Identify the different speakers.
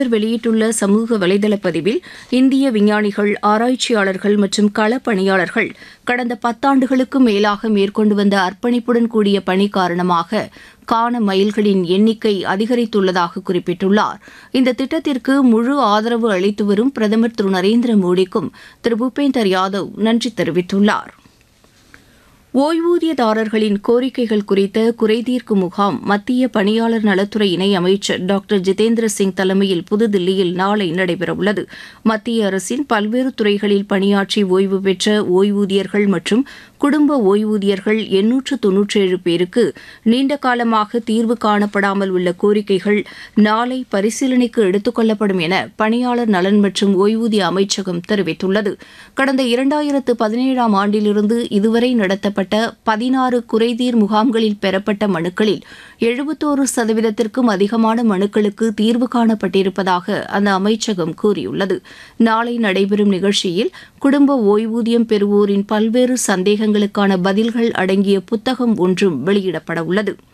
Speaker 1: வெளியிட்டுள்ள சமூக வலைதள பதிவில் இந்திய விஞ்ஞானிகள் ஆராய்ச்சியாளர்கள் மற்றும் களப்பணியாளர்கள் கடந்த பத்தாண்டுகளுக்கும் மேலாக மேற்கொண்டு வந்த அர்ப்பணிப்புடன் கூடிய பணி காரணமாக காண மயில்களின் எண்ணிக்கை அதிகரித்துள்ளதாக குறிப்பிட்டுள்ளார் இந்த திட்டத்திற்கு முழு ஆதரவு அளித்து வரும் பிரதமர் திரு நரேந்திர மோடிக்கும் திரு பூபேந்தர் யாதவ் நன்றி தெரிவித்துள்ளார் ஓய்வூதியதாரர்களின் கோரிக்கைகள் குறித்த குறைதீர்க்கும் முகாம் மத்திய பணியாளர் நலத்துறை இணை அமைச்சர் டாக்டர் ஜிதேந்திர சிங் தலைமையில் புதுதில்லியில் நாளை நடைபெறவுள்ளது மத்திய அரசின் பல்வேறு துறைகளில் பணியாற்றி ஓய்வு பெற்ற ஓய்வூதியர்கள் மற்றும் குடும்ப ஓய்வூதியர்கள் எண்ணூற்று தொன்னூற்றேழு பேருக்கு நீண்ட காலமாக தீர்வு காணப்படாமல் உள்ள கோரிக்கைகள் நாளை பரிசீலனைக்கு எடுத்துக் கொள்ளப்படும் என பணியாளர் நலன் மற்றும் ஓய்வூதிய அமைச்சகம் தெரிவித்துள்ளது கடந்த இரண்டாயிரத்து பதினேழாம் ஆண்டிலிருந்து இதுவரை நடத்தப்பட்ட பதினாறு குறைதீர் முகாம்களில் பெறப்பட்ட மனுக்களில் எழுபத்தோரு சதவீதத்திற்கும் அதிகமான மனுக்களுக்கு தீர்வு காணப்பட்டிருப்பதாக அந்த அமைச்சகம் கூறியுள்ளது நாளை நடைபெறும் நிகழ்ச்சியில் குடும்ப ஓய்வூதியம் பெறுவோரின் பல்வேறு சந்தேகங்களுக்கான பதில்கள் அடங்கிய புத்தகம் ஒன்றும் வெளியிடப்பட உள்ளது